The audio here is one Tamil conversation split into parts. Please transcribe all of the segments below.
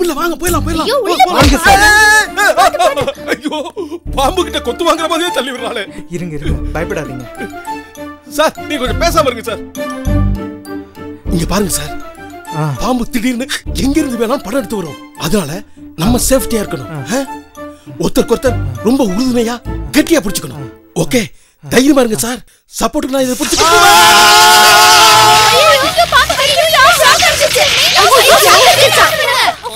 தப்பில்ல வாங்க போயிடலாம் போயிடலாம் ஐயோ, உள்ள போ, போ. போங்க, ஐயோ பாம்பு கிட்ட கொத்து வாங்குற மாதிரியே தள்ளி விடுறாளே இருங்க இருங்க பயப்படாதீங்க சார் நீங்க கொஞ்சம் பேசாம இருங்க சார் இங்க பாருங்க சார் ஆ பாம்பு திடீர்னு எங்க இருந்து வேணாலும் படம் எடுத்து வரும் அதனால நம்ம சேஃப்டியா இருக்கணும் ஆ? ஒருத்தருக்கு ஒருத்தர் ரொம்ப உறுதுணையா கெட்டியா பிடிச்சுக்கணும் ஓகே தைரியமா இருங்க சார் சப்போர்ட்டுக்கு நான் இதை பிடிச்சுக்கணும் ஐயோ, பாத்து ஐயோ, யார் shock அடிச்சிச்சு? ஐயோ, shock அடிச்சிச்சு.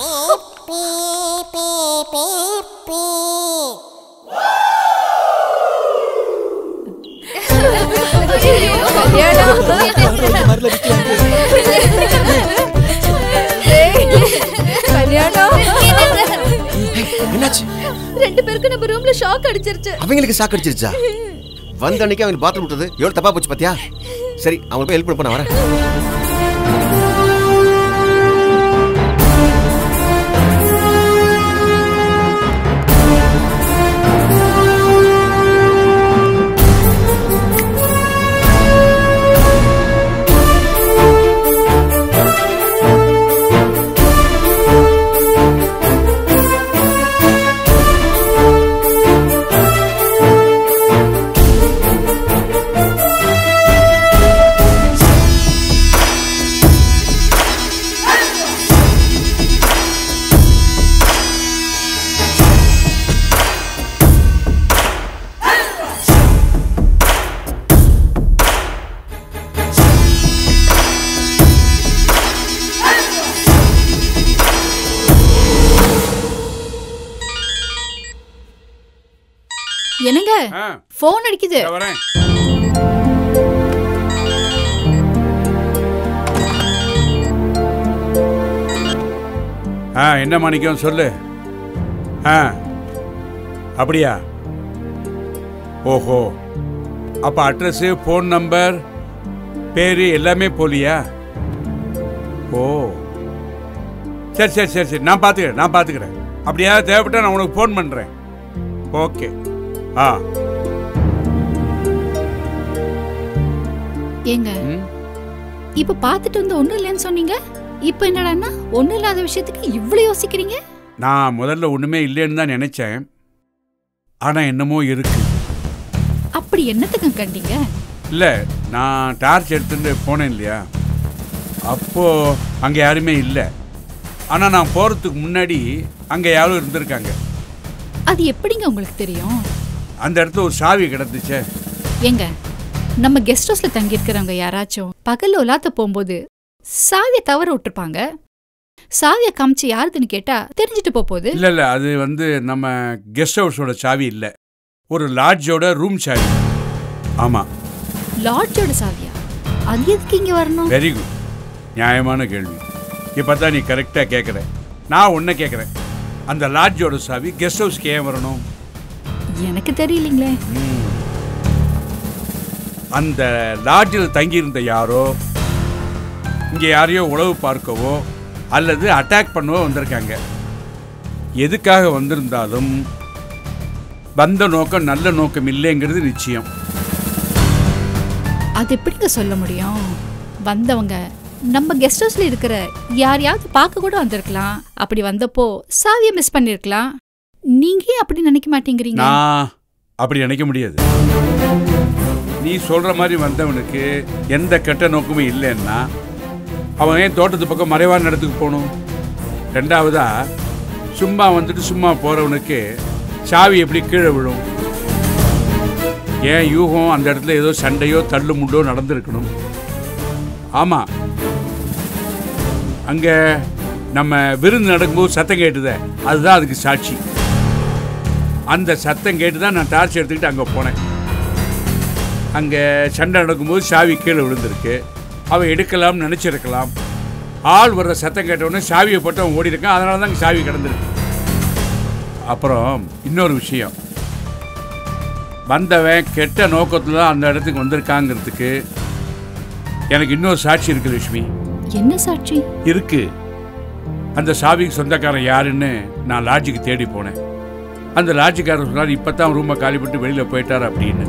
என்னாச்சு ரெண்டு பேருக்கு நம்ம ரூம்ல ஷாக் அடிச்சிருச்சு அவங்களுக்கு சாக்கு அடிச்சிருச்சா வந்த அன்னைக்கு அவங்களுக்கு பாத்ரூம் விட்டது எவ்வளவு தப்பா போச்சு பாத்தியா சரி அவங்க போய் ஹெல்ப் பண்ண வரேன் என்னங்க ஆ போன் அடிக்குது இதோ வரேன் ஆ என்ன மாணிக்கம் சொல்லு ஆ அப்படியா ஓஹோ அப்போ அட்ரஸு ஃபோன் நம்பர் பேர் எல்லாமே போலியா ஓ சரி சரி சரி சரி நான் பார்த்துக்கிறேன் நான் பார்த்துக்கிறேன் அப்படியா தேவைப்பட்டா நான் உனக்கு ஃபோன் பண்ணுறேன் ஓகே ஆ ஏங்க ம் இப்ப பாத்துட்டு வந்து ஒண்ணும் இல்லைன்னு சொன்னீங்க இப்ப என்னடான்னா ஒண்ணும் இல்லாத விஷயத்துக்கு இவ்வளவு யோசிக்கிறீங்க நான் முதல்ல ஒன்றுமே இல்லைன்னு தான் நினச்சேன் ஆனால் என்னமோ இருக்கு அப்படி என்னத்துக்கு கண்டீங்க இல்லை நான் டார்ச் எடுத்துட்டு போனேன் இல்லையா அப்போது அங்கே யாருமே இல்லை ஆனால் நான் போகிறதுக்கு முன்னாடி அங்கே யாரும் இருந்திருக்காங்க அது எப்படிங்க உங்களுக்கு தெரியும் அந்த இடத்துல ஒரு சாவி கிடந்துச்சே ஏங்க நம்ம கெஸ்ட் ஹவுஸ்ல தங்கி இருக்கிறவங்க யாராச்சும் பகல்ல உலாத்த போகும்போது சாவியை தவற விட்டுருப்பாங்க சாவியை காமிச்சு யாருதுன்னு கேட்டா தெரிஞ்சுட்டு போப் போகுது இல்லை இல்லை அது வந்து நம்ம கெஸ்ட் ஹவுஸோட சாவி இல்லை ஒரு லாட்ஜோட ரூம் சாவி ஆமாம் லாட்ஜோட சாவியா அது எதுக்கு இங்க வரணும் வெரி குட் நியாயமான கேள்வி இப்போ தான் நீ கரெக்டாக கேட்குற நான் ஒன்றை கேட்குறேன் அந்த லாட்ஜோட சாவி கெஸ்ட் ஹவுஸ்க்கு ஏன் வரணும் எனக்கு தெரியலீங்களே அந்த லாட்ஜில் தங்கியிருந்த யாரோ இங்கே யாரையோ உளவு பார்க்கவோ அல்லது அட்டாக் பண்ணவோ வந்திருக்காங்க எதுக்காக வந்திருந்தாலும் வந்த நோக்கம் நல்ல நோக்கம் இல்லைங்கிறது நிச்சயம் அது எப்படிங்க சொல்ல முடியும் வந்தவங்க நம்ம கெஸ்ட் ஹவுஸ்ல இருக்கிற யாரையாவது பார்க்க கூட வந்திருக்கலாம் அப்படி வந்தப்போ சாவியை மிஸ் பண்ணிருக்கலாம் நீங்க ஏன் அப்படி நினைக்க மாட்டேங்கிறீங்க நான் அப்படி நினைக்க முடியாது நீ சொல்ற மாதிரி வந்தவனுக்கு எந்த கெட்ட நோக்கமும் இல்லைன்னா அவன் ஏன் தோட்டத்து பக்கம் மறைவான இடத்துக்கு போகணும் ரெண்டாவதா சும்மா வந்துட்டு சும்மா போறவனுக்கு சாவி எப்படி கீழே விழும் ஏன் யூகம் அந்த இடத்துல ஏதோ சண்டையோ தள்ளு முண்டோ நடந்திருக்கணும் ஆமா அங்க நம்ம விருந்து நடக்கும்போது சத்தம் கேட்டுதே அதுதான் அதுக்கு சாட்சி அந்த சத்தம் கேட்டு தான் நான் டார்ச் எடுத்துக்கிட்டு அங்கே போனேன் அங்கே சண்டை நடக்கும்போது சாவி கீழே விழுந்திருக்கு அவன் எடுக்கலாம்னு நினச்சிருக்கலாம் ஆள் வர்ற சத்தம் கேட்டவுடனே சாவியை போட்டு அவன் ஓடி இருக்கான் அதனால தான் அங்கே சாவி கிடந்திருக்கு அப்புறம் இன்னொரு விஷயம் வந்தவன் கெட்ட நோக்கத்தில் தான் அந்த இடத்துக்கு வந்திருக்காங்கிறதுக்கு எனக்கு இன்னொரு சாட்சி இருக்கு லட்சுமி என்ன சாட்சி இருக்கு அந்த சாவிக்கு சொந்தக்காரன் யாருன்னு நான் லாட்ஜுக்கு தேடி போனேன் அந்த லாட்ஜுக்காரர் சொன்னார் இப்போ தான் ரூமை காலி பண்ணிட்டு வெளியில் போயிட்டார் அப்படின்னு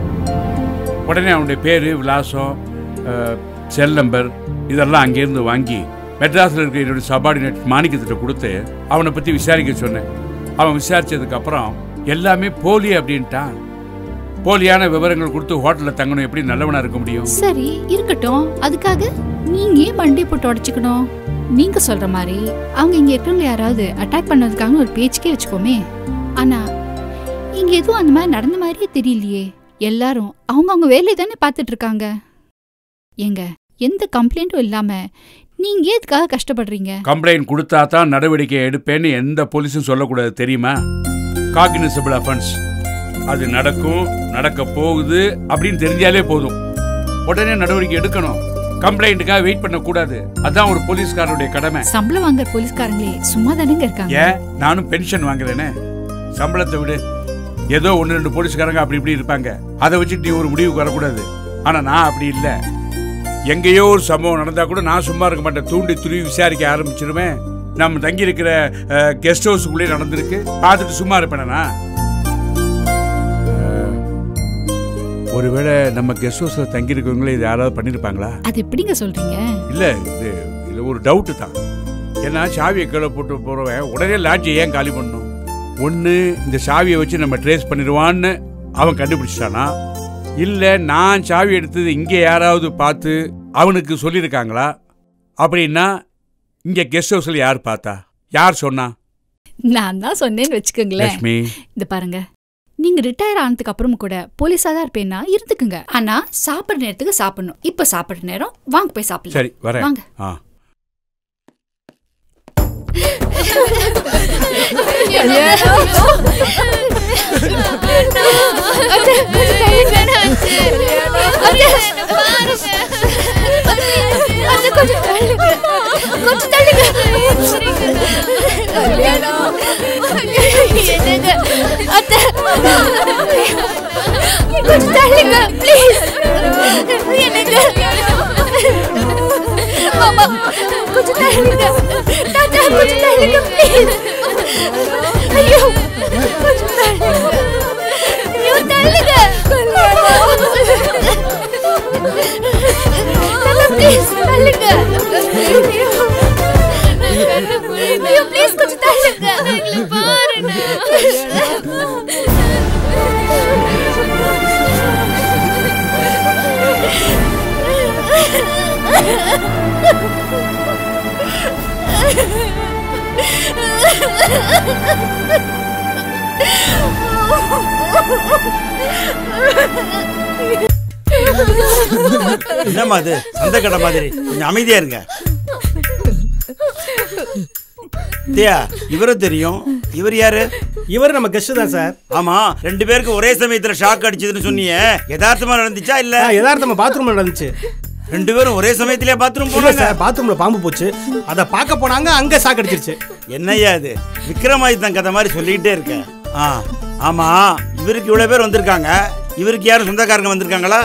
உடனே அவனுடைய பேர் விலாசம் செல் நம்பர் இதெல்லாம் அங்கேருந்து வாங்கி மெட்ராஸில் இருக்கிற என்னோட சபார்டினேட் மாணிக்கத்திட்ட கொடுத்து அவனை பற்றி விசாரிக்க சொன்னேன் அவன் விசாரிச்சதுக்கு அப்புறம் எல்லாமே போலி அப்படின்ட்டான் போலியான விவரங்கள் கொடுத்து ஹோட்டலில் தங்கணும் எப்படி நல்லவனா இருக்க முடியும் சரி இருக்கட்டும் அதுக்காக நீங்க ஏன் மண்டி போட்டு உடச்சுக்கணும் நீங்க சொல்ற மாதிரி அவங்க இங்க இருக்கிறவங்க யாராவது அட்டாக் பண்ணதுக்காக ஒரு பேச்சுக்கே வச்சுக்கோமே ஆனா இங்க எதுவும் அந்த மாதிரி நடந்த மாதிரியே தெரியலையே எல்லாரும் அவங்க அவங்க வேலையை தானே பார்த்துட்டு இருக்காங்க ஏங்க எந்த கம்ப்ளைண்ட்டும் இல்லாம நீங்க ஏன் இதுக்காக கஷ்டப்படுறீங்க கம்ப்ளைண்ட் கொடுத்தா தான் நடவடிக்கை எடுப்பேன்னு எந்த போலீஸும் சொல்லக்கூடாது தெரியுமா காக்னிசபிள் அஃபென்ஸ் அது நடக்கும் நடக்க போகுது அப்படின்னு தெரிஞ்சாலே போதும் உடனே நடவடிக்கை எடுக்கணும் கம்ப்ளைண்ட்டுக்காக வெயிட் பண்ணக்கூடாது அதான் ஒரு போலீஸ்காரனுடைய கடமை சம்பளம் வாங்குற போலீஸ்காரங்களே சும்மா தானேங்க இருக்காங்க ஏன் நானும் பென்ஷன் வாங்குறேனே சம்பளத்தை விடு ஏதோ ஒன்று ரெண்டு போலீஸ்காரங்க அப்படி இப்படி இருப்பாங்க அதை வச்சுட்டு நீ ஒரு முடிவுக்கு வரக்கூடாது ஆனா நான் அப்படி இல்லை எங்கேயோ ஒரு சம்பவம் நடந்தா கூட நான் சும்மா இருக்க மாட்டேன் தூண்டி துருவி விசாரிக்க ஆரம்பிச்சிருவேன் நம்ம தங்கி இருக்கிற கெஸ்ட் ஹவுஸுக்குள்ளே நடந்திருக்கு பார்த்துட்டு சும்மா இருப்பேனா ஒருவேளை நம்ம கெஸ்ட் ஹவுஸில் தங்கி இருக்கவங்களே இது யாராவது பண்ணியிருப்பாங்களா அது எப்படிங்க சொல்றீங்க இல்ல இது இது ஒரு டவுட்டு தான் ஏன்னா சாவியை கீழே போட்டு போறவன் உடனே லாட்ஜை ஏன் காலி பண்ணணும் ஒன்று இந்த சாவியை வச்சு நம்ம ட்ரேஸ் பண்ணிடுவான்னு அவன் கண்டுபிடிச்சிட்டானா இல்லை நான் சாவி எடுத்தது இங்கே யாராவது பார்த்து அவனுக்கு சொல்லியிருக்காங்களா அப்படின்னா இங்கே கெஸ்ட் ஹவுஸில் யார் பார்த்தா யார் சொன்னா நான் தான் சொன்னேன்னு வச்சுக்கோங்களேன் லட்சுமி இது பாருங்க நீங்க ரிட்டையர் ஆனதுக்கு அப்புறம் கூட போலீஸா தான் இருப்பேன்னா இருந்துக்குங்க ஆனா சாப்பிடுற நேரத்துக்கு சாப்பிடணும் இப்ப சாப்பிடுற நேரம் வாங்க போய் சாப்பிடலாம் சரி வரேன் வாங்க ஆ கொஞ்சம் தள்ளுங்க ப்ளீஸ் எனக்கு மாமா கொஞ்சம் தள்ளுங்க தாத்தா கொஞ்சம் தள்ளுங்க ப்ளீஸ் ஐயோ கொஞ்சம் தள்ளுங்க ஐயோ தள்ளுங்க தாத்தா ப்ளீஸ் தள்ளுங்க ஐயோ ப்ளீஸ் கொஞ்சம் தள்ளுங்க பாருங்க என்னம்மா அது சந்தை கடை மாதிரி கொஞ்சம் அமைதியா இருங்க தியா இவரை தெரியும் இவர் யாரு இவர் நம்ம கெஸ்ட் தான் சார் ஆமா ரெண்டு பேருக்கு ஒரே சமயத்துல ஷாக் அடிச்சதுன்னு சொன்னீங்க யதார்த்தமா நடந்துச்சா இல்ல யதார்த்தமா பாத்ரூம்ல நடந்துச்சு ரெண்டு பேரும் ஒரே சமயத்திலே பாத்ரூம் இல்ல போனாங்க சார் பாத்ரூம்ல பாம்பு போச்சு அதை பார்க்க போனாங்க அங்க சாக்கு அடிச்சிருச்சு என்னய்யா இது விக்ரமாதித்தன் கதை மாதிரி சொல்லிக்கிட்டே இருக்க ஆ ஆமா இவருக்கு இவ்வளவு பேர் வந்திருக்காங்க இவருக்கு யாரும் சொந்தக்காரங்க வந்திருக்காங்களா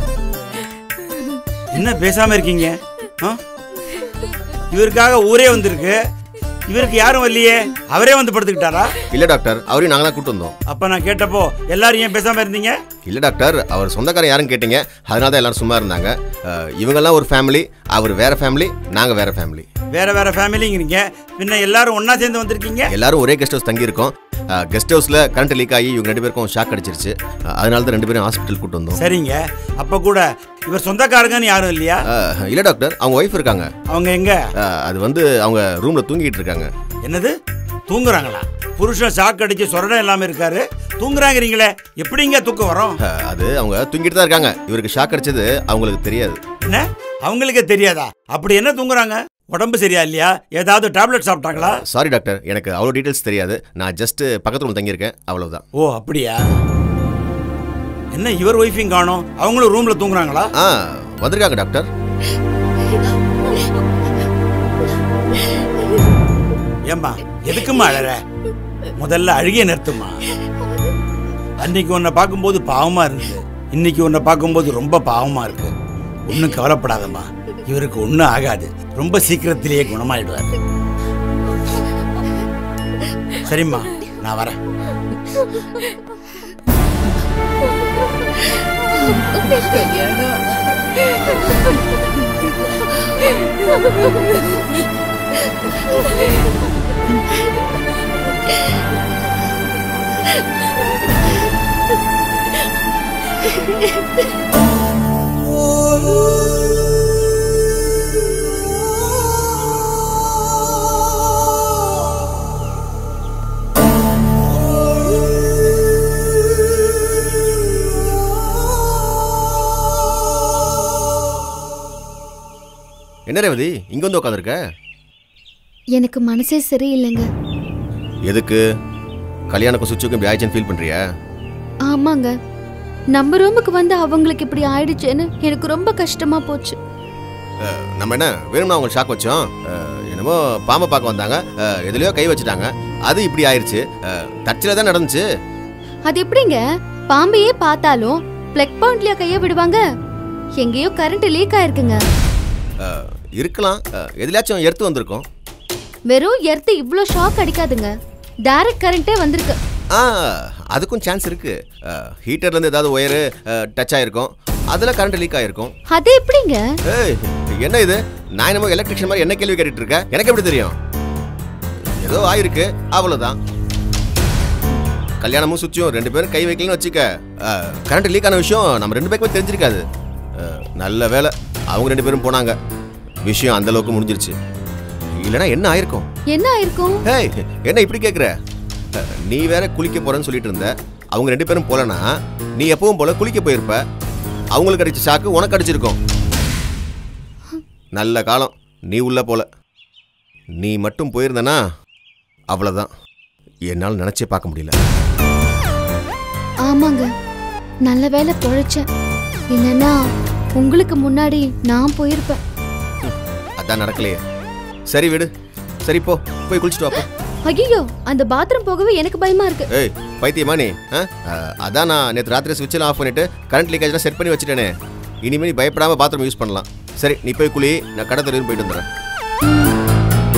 என்ன பேசாம இருக்கீங்க ஆ? இவருக்காக ஊரே வந்திருக்கு இவருக்கு யாரும் வரலையே அவரே வந்து படுத்துக்கிட்டாரா இல்ல டாக்டர் அவரையும் நாங்க தான் கூட்டு வந்தோம் அப்ப நான் கேட்டப்போ எல்லாரும் ஏன் பேசாம இருந்தீங்க இல்ல டாக்டர் அவர் சொந்தக்காரன் யாருன்னு கேட்டீங்க அதனால தான் எல்லாரும் சும்மா இருந்தாங்க அஹ், இவங்கெல்லாம் ஒரு ஃபேமிலி அவர் வேற ஃபேமிலி நாங்க வேற ஃபேமிலி வேற வேற ஃபேமிலிங்கிறீங்க பின்ன எல்லாரும் ஒண்ணா சேர்ந்து வந்திருக்கீங்க எல்லாரும் ஒரே கெஸ்ட் ஹவுஸ் தங்கி இருக்கோம் கெஸ்ட் ஹவுஸ்ல கரண்ட் லீக் ஆகி இவங்க ரெண்டு பேருக்கும் ஷாக் அடிச்சிருச்சு அஹ், அதனால தான் ரெண்டு பேரும் ஹாஸ்பிட்டல் கூட்டு வந்தோம் சரிங்க அப்ப கூட இவர் சொந்தக்காரங்கன்னு யாரும் இல்லையா அஹ், இல்ல டாக்டர் அவங்க ஒய்ஃப் இருக்காங்க அவங்க எங்க அஹ், அது வந்து அவங்க ரூம்ல தூங்கிட்டு இருக்காங்க என்னது தூங்குறாங்களா புருஷன் ஷாக் அடிச்சு சொரணம் இல்லாம இருக்காரு தூங்குறாங்கிறீங்களே எப்படிங்க தூக்கம் வரும் அஹ், அது அவங்க தூங்கிட்டு தான் இருக்காங்க இவருக்கு ஷாக் அடிச்சது அவங்களுக்கு தெரியாது என்ன அவங்களுக்கே தெரியாதா அப்படி என்ன தூங்குறாங்க உடம்பு சரியா இல்லையா ஏதாவது டேப்லெட் சாப்பிட்டாங்களா சாரி டாக்டர் எனக்கு அவ்வளோ டீட்டெயில்ஸ் தெரியாது நான் ஜஸ்ட் பக்கத்து ரூம் தங்கியிருக்கேன் அவ்வளவுதான் ஓ அப்படியா என்ன இவர் ஒய்ஃபையும் காணோம் அவங்களும் ரூம்ல தூங்குறாங்களா ஆ வந்திருக்காங்க டாக்டர் ஏம்மா எதுக்கும்மா அழற முதல்ல அழுகிய நிறுத்துமா அன்னைக்கு உன்னை பார்க்கும்போது பாவமா இருந்தது இன்னைக்கு உன்னை பார்க்கும்போது ரொம்ப பாவமா இருக்கு ஒன்றும் கவலைப்படாதம்மா இவருக்கு ஒன்றும் ஆகாது ரொம்ப சீக்கிரத்திலேயே குணமாயிடுவார் சரிம்மா நான் வரேன் கல்யாணம் என்ன ரேவதி இங்க வந்து உட்காந்துருக்க எனக்கு மனசே சரியில்லைங்க எதுக்கு கல்யாணக்கும் சுச்சுக்கும் இப்படி ஆயிடுச்சுன்னு ஃபீல் பண்றியா ஆமாங்க நம்ம ரூமுக்கு வந்து அவங்களுக்கு இப்படி ஆயிடுச்சேன்னு எனக்கு ரொம்ப கஷ்டமா போச்சு நம்ம என்ன வேணும்னா அவங்களுக்கு ஷாக் வச்சோம் அஹ், என்னமோ பாம்பை பார்க்க வந்தாங்க அஹ், எதுலயோ கை வச்சுட்டாங்க அது இப்படி ஆயிருச்சு தச்சில தான் நடந்துச்சு அது எப்படிங்க பாம்பையே பார்த்தாலும் பிளக் பாயிண்ட்லயா கைய விடுவாங்க எங்கேயோ கரண்ட் லீக் ஆயிருக்குங்க அஹ், இருக்கலாம் அஹ், எதுலயாச்சும் எடுத்து வந்திருக்கோம் வெறும் எர்த்து இவ்ளோ ஷாக் அடிக்காதுங்க டைரக்ட் கரண்டே வந்திருக்கு ஆ அதுக்கும் சான்ஸ் இருக்கு ஹீட்டர்ல இருந்து ஏதாவது ஒயரு டச் ஆயிருக்கும் அதுல கரண்ட் லீக் ஆயிருக்கும் அது எப்படிங்க ஏய் என்ன இது நான் என்னமோ எலக்ட்ரிஷியன் மாதிரி என்ன கேள்வி கேட்டுட்டு இருக்கேன் எனக்கு எப்படி தெரியும் ஏதோ ஆயிருக்கு அவ்வளவுதான் கல்யாணமும் சுச்சியும் ரெண்டு பேரும் கை வைக்கலன்னு வச்சுக்க கரண்ட் லீக் ஆன விஷயம் நம்ம ரெண்டு பேருக்குமே தெரிஞ்சிருக்காது அஹ், நல்ல வேலை அவங்க ரெண்டு பேரும் போனாங்க விஷயம் அந்த அளவுக்கு முடிஞ்சிருச்சு இல்லைன்னா என்ன ஆயிருக்கும் என்ன ஆயிருக்கும் ஏய் என்ன இப்படி கேக்குற அஹ், நீ வேற குளிக்க போறேன்னு சொல்லிட்டு இருந்த அவங்க ரெண்டு பேரும் போலனா நீ எப்பவும் போல குளிக்க போயிருப்ப அவங்களுக்கு அடிச்ச சாக்கு உனக்கு அடிச்சிருக்கும் நல்ல காலம் நீ உள்ள போல நீ மட்டும் போயிருந்தனா அவ்வளவுதான் என்னால் நினைச்சே பார்க்க முடியல ஆமாங்க நல்ல வேலை பொழைச்சேன் இல்லைன்னா உங்களுக்கு முன்னாடி நான் போயிருப்பேன் அதான் நடக்கலையே சரி விடு சரி போ போய் குளிச்சுட்டு வா போ. ஐயோ அந்த பாத்ரூம் போகவே எனக்கு பயமா இருக்கு ஏய் பைத்தியமா நீ ஆ? அஹ், அதான் நான் நேற்று ராத்திரி சுவிட்செல்லாம் ஆஃப் பண்ணிட்டு கரண்ட் லீக்கேஜ்லாம் செட் பண்ணி வச்சுட்டேனே இனிமேல் நீ பயப்படாம பாத்ரூம் யூஸ் பண்ணலாம் சரி நீ போய் குளி நான் கடை தெருவுன்னு போயிட்டு வந்துடுறேன்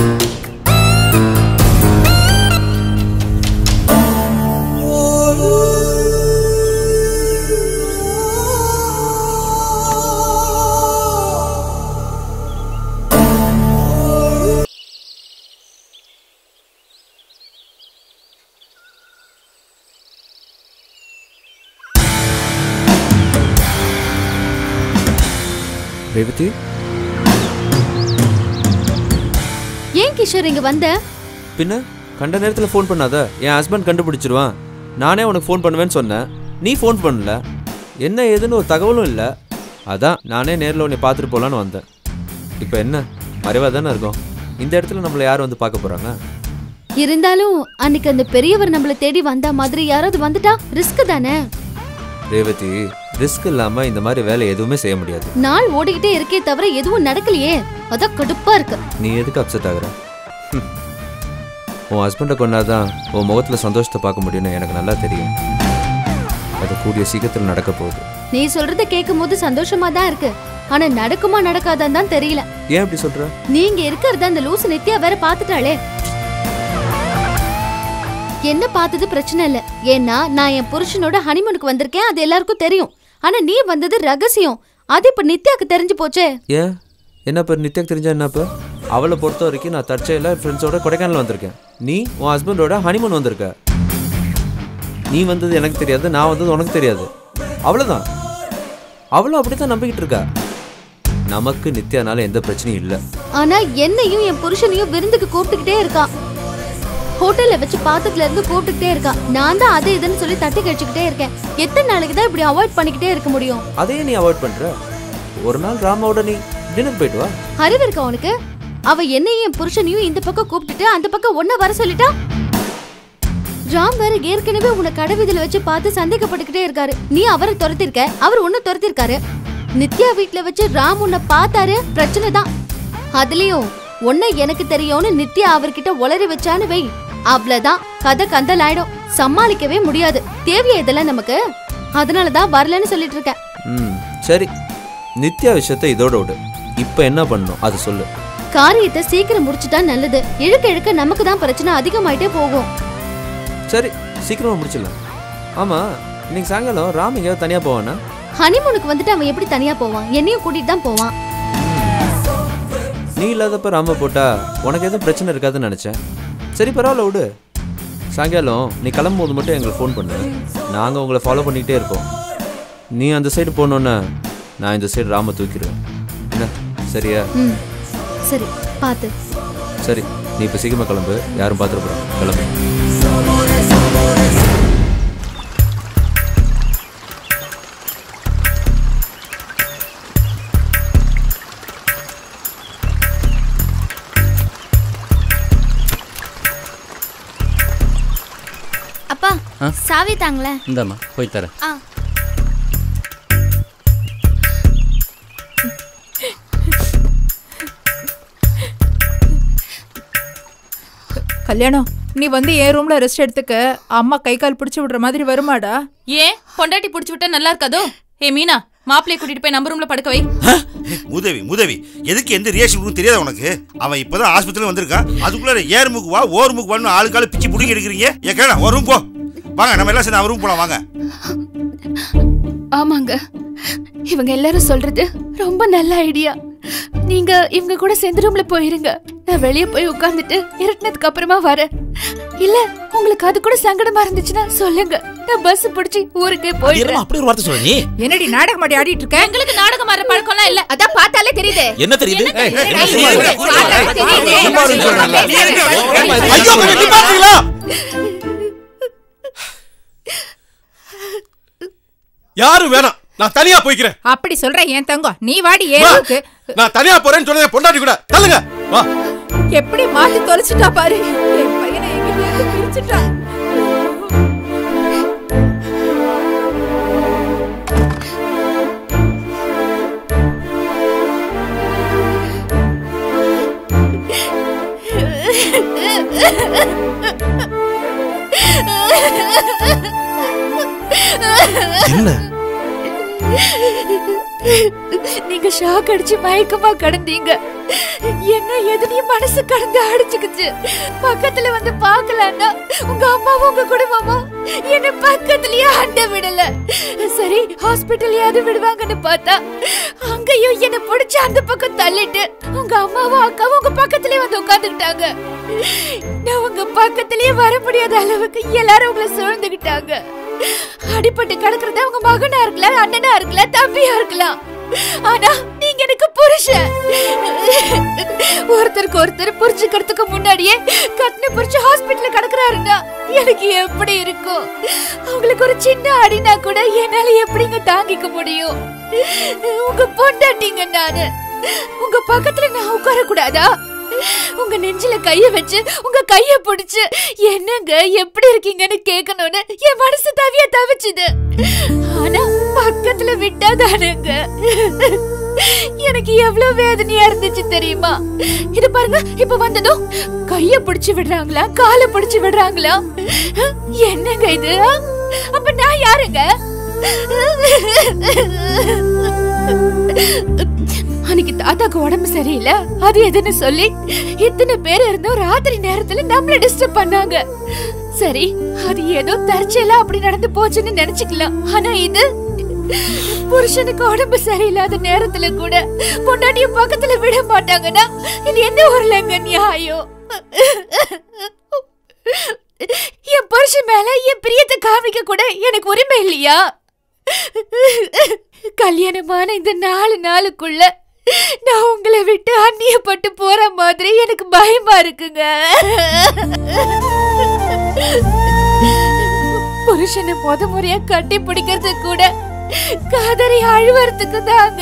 ரேவதி ஏன் கிஷோர் இங்க வந்த பின்ன கண்ட நேரத்தில் ஃபோன் பண்ணாத என் ஹஸ்பண்ட் கண்டுபிடிச்சிருவான் நானே உனக்கு ஃபோன் பண்ணுவேன்னு சொன்னேன் நீ ஃபோன் பண்ணல என்ன ஏதுன்னு ஒரு தகவலும் இல்லை அதான் நானே நேரில் உன்னை பார்த்துட்டு போகலான்னு வந்தேன் இப்போ என்ன மறைவாக தானே இருக்கோம் இந்த இடத்துல நம்மளை யார் வந்து பார்க்க போகிறாங்க இருந்தாலும் அன்னைக்கு அந்த பெரியவர் நம்மள தேடி வந்த மாதிரி யாராவது வந்துட்டா ரிஸ்க் தானே ரேவதி ரிஸ்க் இல்லாமல் இந்த மாதிரி வேலை எதுவுமே செய்ய முடியாது நாள் ஓடிக்கிட்டே இருக்கே தவிர எதுவும் நடக்கலையே அதான் கடுப்பா இருக்கு நீ எதுக்கு அப்செட் ஆகுற ஹம். உன் ஹஸ்பண்டை கொண்டாதான் உன் முகத்தில் சந்தோஷத்தை பார்க்க முடியும்னு எனக்கு நல்லா தெரியும் அது கூடிய சீக்கிரத்தில் நடக்க போகுது நீ சொல்றத கேட்கும் போது சந்தோஷமா தான் இருக்கு ஆனா நடக்குமா நடக்காதான்னு தான் தெரியல ஏன் அப்படி சொல்ற நீங்க இருக்கிறத அந்த லூசு நித்யா வேற பாத்துட்டாளே என்ன பார்த்தது பிரச்சனை இல்ல ஏன்னா நான் என் புருஷனோட ஹனிமூனுக்கு வந்திருக்கேன் அது எல்லாருக்கும் தெரியும் ஆனா நீ வந்தது ரகசியம் அது இப்ப நித்யாக்கு தெரிஞ்சு போச்சே ஏன் என்ன பேர் நித்யாக்கு தெரிஞ்சா என்ன இப்போ அவளை பொறுத்த வரைக்கும் நான் தற்செயல ஃப்ரெண்ட்ஸோட கொடைக்கானல் வந்திருக்கேன் நீ உன் ஹஸ்பண்டோட ஹனிமூன் வந்திருக்க நீ வந்தது எனக்கு தெரியாது நான் வந்தது உனக்கு தெரியாது அவ்வளோதான் அவளும் அப்படி தான் நம்பிக்கிட்டு இருக்கா நமக்கு நித்யானால எந்த பிரச்சனையும் இல்லை ஆனா என்னையும் என் புருஷனையும் விருந்துக்கு கூப்பிட்டுக்கிட்டே இருக்கா ஹோட்டல்ல வச்சு பாத்ததுல இருந்து கூப்பிட்டுக்கிட்டே இருக்கா நான் தான் அது இதுன்னு சொல்லி தட்டி கழிச்சுக்கிட்டே இருக்கேன் எத்தனை நாளைக்கு தான் இப்படி அவாய்ட் பண்ணிக்கிட்டே இருக்க முடியும் அதையே நீ அவாய்ட் பண்ற ஒரு நாள் ராமாவோட நீ டின்னர் போயிட்டு வா அறிவு இருக்கா உனக்கு அவ என்னையும் என் புருஷனையும் இந்த பக்கம் கூப்பிட்டுட்டு அந்த பக்கம் ஒன்ன வர சொல்லிட்டா ராம் வேற ஏற்கனவே உன்னை கடைவீதியில வச்சு பார்த்து சந்தேகப்பட்டுக்கிட்டே இருக்காரு நீ அவரை துரத்திருக்க அவர் உன்னை துரத்திருக்காரு நித்யா வீட்ல வச்சு ராம் உன்னை பார்த்தாரு பிரச்சனை தான் அதுலயும் உன்னை எனக்கு தெரியும்னு நித்யா அவர்கிட்ட உளறி வச்சான்னு வை அவ்வளவுதான் கதை கந்தல் ஆயிடும் சமாளிக்கவே முடியாது தேவையா இதெல்லாம் நமக்கு அதனாலதான் வரலன்னு சொல்லிட்டு இருக்கேன் ம் சரி நித்யா விஷயத்தை இதோட விடு இப்போ என்ன பண்ணணும் அதை சொல்லு காரியத்தை சீக்கிரம் முடிச்சுட்டா நல்லது இழுக்க இழுக்க நமக்கு தான் பிரச்சனை அதிகமாயிட்டே போகும் சரி சீக்கிரமா முடிச்சிடலாம் ஆமா இன்னைக்கு சாயங்காலம் ராம் எங்கேயாவது தனியா போவானா ஹனிமூனுக்கு வந்துட்டு அவன் எப்படி தனியா போவான் என்னையும் கூட்டிட்டு தான் போவான் நீ இல்லாதப்ப ராம போட்டா உனக்கு எதுவும் பிரச்சனை இருக்காதுன்னு நினச்சேன் சரி பரவாயில்ல விடு சாயங்காலம் நீ கிளம்பும்போது மட்டும் எங்களுக்கு ஃபோன் பண்ணு நாங்கள் உங்களை ஃபாலோ பண்ணிக்கிட்டே இருக்கோம் நீ அந்த சைடு போனோன்னே நான் இந்த சைடு ராம தூக்கிடுவேன் என்ன சரியா ம் சரி பார்த்து சரி நீ இப்போ சீக்கிரமாக கிளம்பு யாரும் பார்த்துட்டு போகிறோம் கிளம்பு அப்பா சாவி தாங்களேன் இந்தாம்மா போய் தரேன் ஆ கல்யாணம் நீ வந்து என் ரூம்ல ரெஸ்ட் எடுத்துக்க அம்மா கை கால் பிடிச்சு விடுற மாதிரி வருமாடா ஏன் பொண்டாட்டி புடிச்சு விட்டா நல்லா இருக்காதோ ஏ மீனா மாப்பிளைய கூட்டிட்டு போய் நம்ம ரூம்ல படுக்க வை உதவி உதவி எதுக்கு எந்த ரியாக்ஷன் தெரியாத உனக்கு அவன் இப்பதான் ஆஸ்பத்திரியில வந்திருக்கான் அதுக்குள்ள ஏர் முக்கு வா ஓர் முக்கு வான்னு ஆளுக்கால பிச்சு புடிங்க எடுக்கிறீங்க ஏக்கா ஒரு ரூம் போ வாங்க நம்ம எல்லாம் சேர்ந்து அவன் ரூம் போலாம் வாங்க ஆமாங்க இவங்க எல்லாரும் சொல்றது ரொம்ப நல்ல ஐடியா நீங்க இவங்க கூட சேர்ந்து ரூம்ல போயிருங்க நான் வெளிய போய் உட்கார்ந்துட்டு இருட்டினதுக்கு அப்புறமா வரேன் இல்ல உங்களுக்கு அது கூட சங்கடமா இருந்துச்சுன்னா சொல்லுங்க நான் பஸ் பிடிச்சி ஊருக்கே போயிடுறேன் அப்படி ஒரு வார்த்தை சொல்ற நீ என்னடி நாடகம் மாடி ஆடிட்டு இருக்க எங்களுக்கு நாடகம் ஆடுற பழக்கம்லாம் இல்ல அதான் பார்த்தாலே தெரியுது என்ன தெரியுது ஐயோ கொஞ்சம் நிப்பாட்டுறீங்களா? யாரும் வேணாம் நான் தனியா போய்க்கிறேன் அப்படி சொல்ற என் தங்கம் நீ வாடி வா. ஏறுக்கு நான் தனியா போறேன்னு சொன்னேன் பொண்டாட்டி கூட தள்ளுங்க வா எப்படி மாத்தி தொலைச்சிட்டா பாரு என் பையனை எங்கிட்ட இருந்து பிரிச்சுட்டா என்ன நீங்க ஷாக் அடிச்சு மயக்கமா கடந்தீங்க என்ன எதுலயும் மனசு கடந்து அடிச்சுக்குச்சு பக்கத்துல வந்து பார்க்கலன்னா உங்க அம்மாவும் உங்க குடும்பமும் என்ன பக்கத்துலயே அண்ட விடல சரி ஹாஸ்பிட்டல்யாவது விடுவாங்கன்னு பார்த்தா அங்கேயும் என்ன பிடிச்சு அந்த பக்கம் தள்ளிட்டு உங்க அம்மாவும் அக்காவும் உங்க பக்கத்துலயே வந்து உட்காந்துக்கிட்டாங்க நான் உங்க பக்கத்துலயே வர முடியாத அளவுக்கு எல்லாரும் உங்களை சூழ்ந்துகிட்டாங்க அடிபட்டு கிடக்குறது உங்க மகனா இருக்கலாம் அண்ணனா இருக்கலாம் தம்பியா இருக்கலாம் ஆனா நீங்க எனக்கு புருஷன் ஒருத்தருக்கு ஒருத்தர் புரிஞ்சுக்கிறதுக்கு முன்னாடியே கட்டின புரிச்சு ஹாஸ்பிட்டல்ல கிடக்குறாருன்னா எனக்கு எப்படி இருக்கும் அவங்களுக்கு ஒரு சின்ன அடினா கூட என்னால எப்படிங்க தாங்கிக்க முடியும் உங்க பொண்டாட்டிங்க நானு உங்க பக்கத்துல நான் உட்கார கூடாதா உங்க நெஞ்சில கைய வச்சு உங்க கைய பிடிச்சு என்னங்க எப்படி இருக்கீங்கன்னு கேட்கணும்னு என் மனசு தவிய தவிச்சுது ஆனா பக்கத்துல விட்டாதானுங்க எனக்கு எவ்வளவு வேதனையா இருந்துச்சு தெரியுமா இது பாருங்க இப்ப வந்ததும் கைய பிடிச்சு விடுறாங்களா காலை பிடிச்சு விடுறாங்களா என்னங்க இது அப்ப நான் யாருங்க அன்னைக்கு தாத்தாக்கு உடம்பு சரியில்லை அது எதுன்னு சொல்லி இத்தனை பேர் இருந்தும் ராத்திரி நேரத்துல நம்மள டிஸ்டர்ப் பண்ணாங்க சரி அது ஏதோ தற்செயலா அப்படி நடந்து போச்சுன்னு நினைச்சுக்கலாம் ஆனா இது புருஷனுக்கு உடம்பு சரியில்லாத நேரத்துல கூட பொண்டாட்டிய பக்கத்துல விட மாட்டாங்கன்னா இது எந்த ஊர்லங்க நியாயம் என் புருஷன் மேல என் பிரியத்தை காமிக்க கூட எனக்கு உரிமை இல்லையா கல்யாணமான இந்த நாலு நாளுக்குள்ள நான் உங்களை விட்டு அந்நியப்பட்டு போற மாதிரி எனக்கு பயமா இருக்குங்க புருஷனை முத முறையா கட்டி பிடிக்கிறது கூட காதறி அழுவறதுக்கு தாங்க